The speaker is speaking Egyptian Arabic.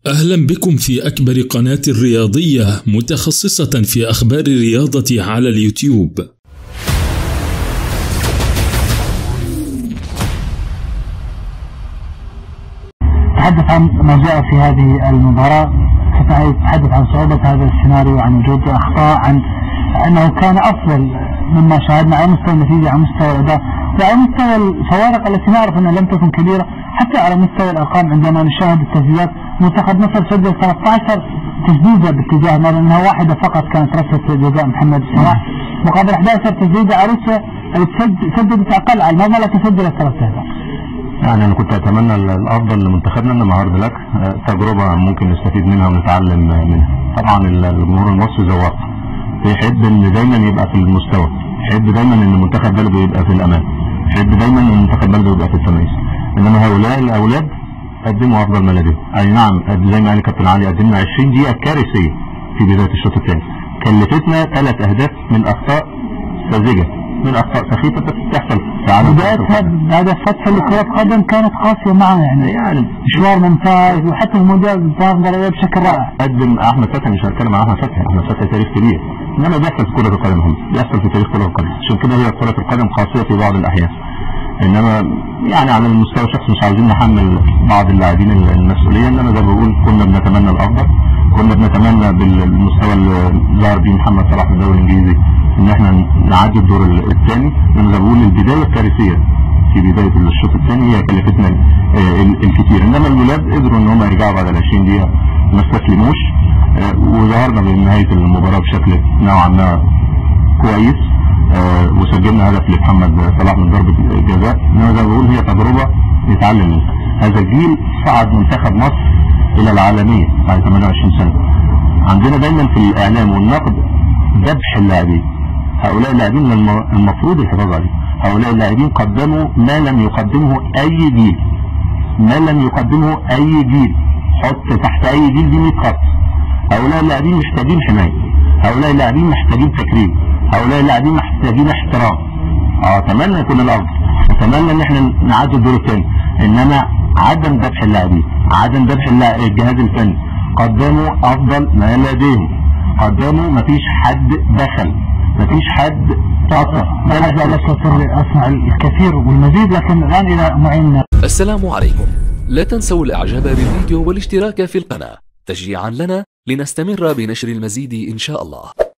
أهلا بكم في أكبر قناة رياضية متخصصة في أخبار الرياضة على اليوتيوب. تحدث عن ما جاء في هذه المباراة تتحدث عن صعوبة هذا السيناريو عن وجود أخطاء عن أنه كان أفضل مما شاهدنا على مستوى النتيجة على مستوى الأداء وعلى مستوى الفوارق التي نعرف أنها لم تكن كبيرة حتى على مستوى الأرقام عندما نشاهد التسديدات منتخب مصر سجل 13 تسديدة باتجاه مرة أنها واحدة فقط كانت ركلة جزاء محمد صلاح مقابل 11 تسديدة على روسيا سددت أقل على المرمى لكن سجلت ثلاث أهداف. يعني انا كنت اتمنى الافضل لمنتخبنا انما هارد لك تجربه ممكن نستفيد منها ونتعلم منها طبعا الجمهور المصري ذواق يحب ان دايما يبقى في المستوى يحب دايما ان منتخب بلده يبقى في الامان يحب دايما ان منتخب بلده يبقى في التميز انما هؤلاء الاولاد قدموا افضل ما لديهم اي نعم زي ما قال كابتن علي قدمنا 20 دقيقه كارثيه في بدايه الشوط الثاني كلفتنا ثلاث اهداف من اخطاء ساذجه من اخطاء سخيفه بتحصل في عالم بدايتها بعد فتح لكرة قدم كانت قاسية معنا يعني يعني مشوار ممتاز وحتى المونديال ضرب بشكل رائع قدم احمد فتحي مش هتكلم عن احمد فتحي احمد فتحي تاريخ كبير انما بيحصل في كره القدم هم بيحصل في تاريخ كره القدم عشان كده هي كره القدم قاسيه في بعض الاحيان انما يعني على المستوى الشخصي مش عاوزين نحمل بعض اللاعبين المسؤوليه انما زي ما بقول كنا بنتمنى الافضل كنا بنتمنى بالمستوى اللي ظهر بيه محمد صلاح في الدوري الانجليزي ان احنا نعدي الدور الثاني انما زي ما بقول البدايه الكارثيه في بدايه الشوط الثاني هي كلفتنا الكثير انما الولاد قدروا ان هم يرجعوا بعد ال 20 دقيقه ما استسلموش وظهرنا بنهايه المباراه بشكل نوعا ما كويس آه وسجلنا هدف لمحمد صلاح من ضربه جزاء انما زي ما بقول هي تجربه نتعلم منها هذا الجيل صعد منتخب مصر الى العالميه بعد 28 سنه عندنا دايما في الاعلام والنقد ذبح اللاعبين هؤلاء اللاعبين المفروض الحفاظ عليهم هؤلاء اللاعبين قدموا ما لم يقدمه اي جيل ما لم يقدمه اي جيل حط تحت اي جيل دي 100 خط هؤلاء اللاعبين محتاجين حمايه هؤلاء اللاعبين محتاجين تكريم هؤلاء اللاعبين محتاجين احترام اه اتمنى يكون الافضل اتمنى ان احنا نعدي الدور الثاني انما عدم ذبح اللاعبين عدم ذبح الجهاز الفني قدموا افضل ما لديهم قدموا مفيش حد دخل مفيش حد تعطى هذا لك اسمع الكثير والمزيد لكن الان الى معين السلام عليكم لا تنسوا الاعجاب بالفيديو والاشتراك في القناه تشجيعا لنا لنستمر بنشر المزيد ان شاء الله